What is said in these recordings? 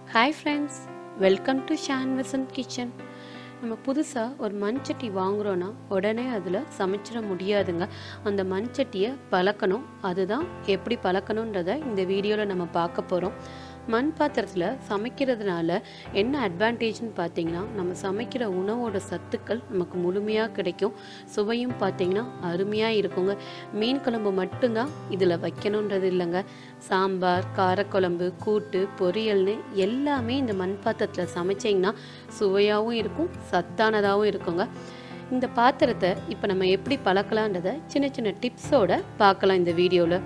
hi friends welcome to Shan Vasanth kitchen நம்ம புதுசாக ஒரு மண் சட்டி வாங்குறோன்னா உடனே அதில் சமைச்சிட முடியாதுங்க அந்த மண் சட்டியை பழக்கணும் அதுதான் எப்படி பழக்கணுன்றதை இந்த வீடியோவில் நம்ம பார்க்க போகிறோம் மண் பாத்திரத்தில் சமைக்கிறதுனால என்ன அட்வான்டேஜ்னு பார்த்தீங்கன்னா நம்ம சமைக்கிற உணவோட சத்துக்கள் நமக்கு முழுமையாக கிடைக்கும் சுவையும் பார்த்தீங்கன்னா அருமையாக இருக்குங்க மீன் குழம்பு மட்டும்தான் இதில் வைக்கணுன்றது இல்லைங்க சாம்பார் காரக்குழம்பு கூட்டு பொரியல்னு எல்லாமே இந்த மண் பாத்திரத்தில் சமைச்சிங்கன்னா சுவையாகவும் இருக்கும் சத்தானதாகவும் இருக்குங்க இந்த பாத்திரத்தை இப்போ நம்ம எப்படி பழக்கலான்றதை சின்ன சின்ன டிப்ஸோட பார்க்கலாம் இந்த வீடியோவில்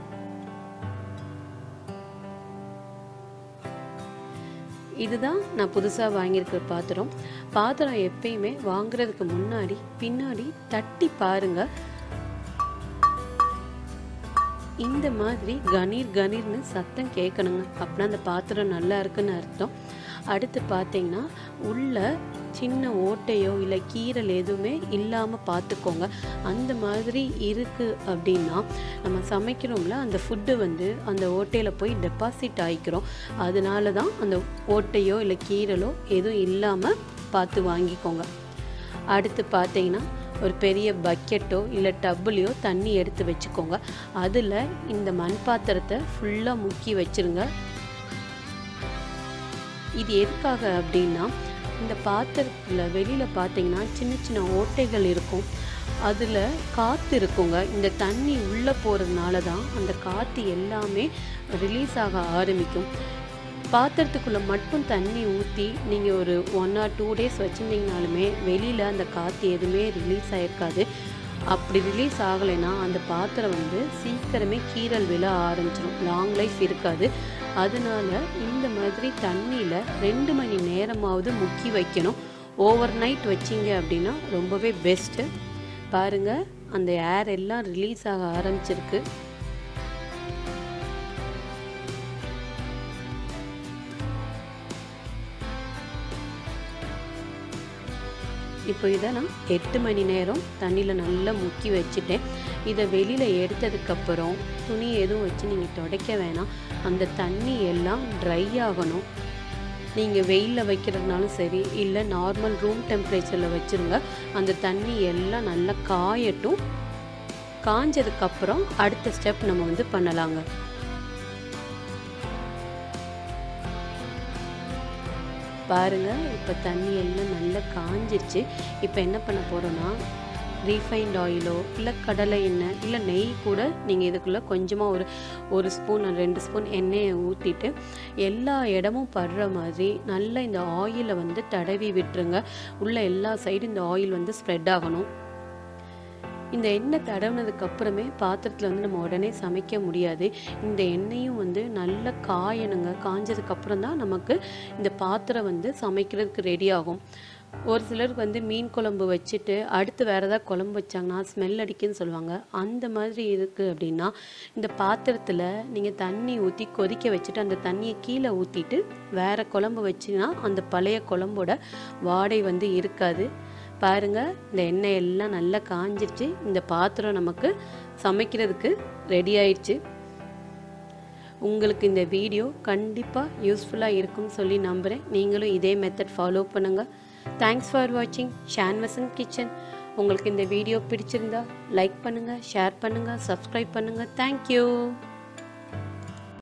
இதுதான் நான் புதுசாக வாங்கியிருக்கிற பாத்திரம் பாத்திரம் எப்பயுமே வாங்குறதுக்கு முன்னாடி பின்னாடி தட்டி பாருங்க இந்த மாதிரி கணீர் கணீர்னு சத்தம் கேட்கணுங்க அப்படின்னா அந்த பாத்திரம் நல்லா இருக்குன்னு அர்த்தம் அடுத்து பார்த்தீங்கன்னா உள்ள சின்ன ஓட்டையோ இல்லை கீரல் எதுவுமே இல்லாமல் பார்த்துக்கோங்க அந்த மாதிரி இருக்குது அப்படின்னா நம்ம சமைக்கிறோம்ல அந்த ஃபுட்டு வந்து அந்த ஓட்டையில் போய் டெபாசிட் ஆகிக்கிறோம் அதனால தான் அந்த ஓட்டையோ இல்லை கீரலோ எதுவும் இல்லாமல் பார்த்து வாங்கிக்கோங்க அடுத்து பார்த்தீங்கன்னா ஒரு பெரிய பக்கெட்டோ இல்லை டப்புலையோ தண்ணி எடுத்து வச்சுக்கோங்க அதில் இந்த மண் பாத்திரத்தை ஃபுல்லாக முக்கி வச்சுருங்க இது எதுக்காக அப்படின்னா இந்த பாத்திரத்தில் வெளியில் பார்த்தீங்கன்னா சின்ன சின்ன ஓட்டைகள் இருக்கும் அதில் காற்று இருக்குங்க இந்த தண்ணி உள்ளே போகிறதுனால தான் அந்த காற்று எல்லாமே ரிலீஸ் ஆக ஆரம்பிக்கும் பாத்திரத்துக்குள்ளே மட்டும் தண்ணி ஊற்றி நீங்கள் ஒரு ஒன் ஆர் டூ டேஸ் வச்சுருந்தீங்கனாலுமே வெளியில் அந்த காற்று எதுவுமே ரிலீஸ் ஆகிருக்காது அப்படி ரிலீஸ் ஆகலைன்னா அந்த பாத்திரம் வந்து சீக்கிரமே கீரல் விழ ஆரம்பிச்சிடும் லாங் லைஃப் இருக்காது அதனால இந்த மாதிரி தண்ணியில் ரெண்டு மணி நேரமாவது முக்கி வைக்கணும் ஓவர் நைட் வச்சிங்க அப்படின்னா ரொம்பவே பெஸ்ட்டு பாருங்கள் அந்த ஏர் எல்லாம் ரிலீஸ் ஆக ஆரம்பிச்சிருக்கு இப்போ இதை நான் எட்டு மணி நேரம் தண்ணியில் நல்லா முக்கி வச்சுட்டேன் இதை வெளியில் எடுத்ததுக்கப்புறம் துணி எதுவும் வச்சு நீங்கள் துடைக்க வேணாம் அந்த தண்ணி எல்லாம் ட்ரை ஆகணும் நீங்கள் வெயிலில் வைக்கிறதுனாலும் சரி இல்லை நார்மல் ரூம் டெம்பரேச்சரில் வச்சுருங்க அந்த தண்ணி எல்லாம் நல்லா காயட்டும் காஞ்சதுக்கப்புறம் அடுத்த ஸ்டெப் நம்ம வந்து பண்ணலாங்க பாருங்க இப்போ தண்ணி எல்லாம் நல்லா காஞ்சிருச்சு இப்போ என்ன பண்ண போகிறோன்னா ரீஃபைண்ட் ஆயிலோ இல்லை கடலை எண்ணெய் இல்லை நெய் கூட நீங்கள் இதுக்குள்ளே கொஞ்சமாக ஒரு ஒரு ஸ்பூன் ரெண்டு ஸ்பூன் எண்ணெயை ஊற்றிட்டு எல்லா இடமும் படுற மாதிரி நல்லா இந்த ஆயிலை வந்து தடவி விட்டுருங்க உள்ள எல்லா சைடும் இந்த ஆயில் வந்து ஸ்ப்ரெட் ஆகணும் இந்த எண்ணெய் தடவுனதுக்கு அப்புறமே பாத்திரத்தில் வந்து நம்ம உடனே சமைக்க முடியாது இந்த எண்ணெயும் வந்து நல்லா காயணுங்க காஞ்சதுக்கு அப்புறம் தான் நமக்கு இந்த பாத்திரம் வந்து சமைக்கிறதுக்கு ரெடி ஆகும் ஒரு சிலருக்கு வந்து மீன் குழம்பு வச்சுட்டு அடுத்து வேறு ஏதாவது குழம்பு வச்சாங்கன்னா ஸ்மெல் அடிக்குன்னு சொல்லுவாங்க அந்த மாதிரி இருக்குது அப்படின்னா இந்த பாத்திரத்தில் நீங்கள் தண்ணி ஊற்றி கொதிக்க வச்சுட்டு அந்த தண்ணியை கீழே ஊற்றிட்டு வேறு குழம்பு வச்சுன்னா அந்த பழைய குழம்போட வாடை வந்து இருக்காது பாருங்க இந்த எண்ணெய் எல்லாம் நல்லா காஞ்சிருச்சு இந்த பாத்திரம் நமக்கு சமைக்கிறதுக்கு ரெடி ஆயிடுச்சு உங்களுக்கு இந்த வீடியோ கண்டிப்பாக யூஸ்ஃபுல்லாக இருக்கும்னு சொல்லி நம்புகிறேன் நீங்களும் இதே மெத்தட் ஃபாலோ பண்ணுங்கள் தேங்க்ஸ் ஃபார் வாட்சிங் ஷான் வசந்த் கிச்சன் உங்களுக்கு இந்த வீடியோ பிடிச்சிருந்தா லைக் பண்ணுங்கள் ஷேர் பண்ணுங்கள் சப்ஸ்கிரைப் பண்ணுங்கள் தேங்க்யூ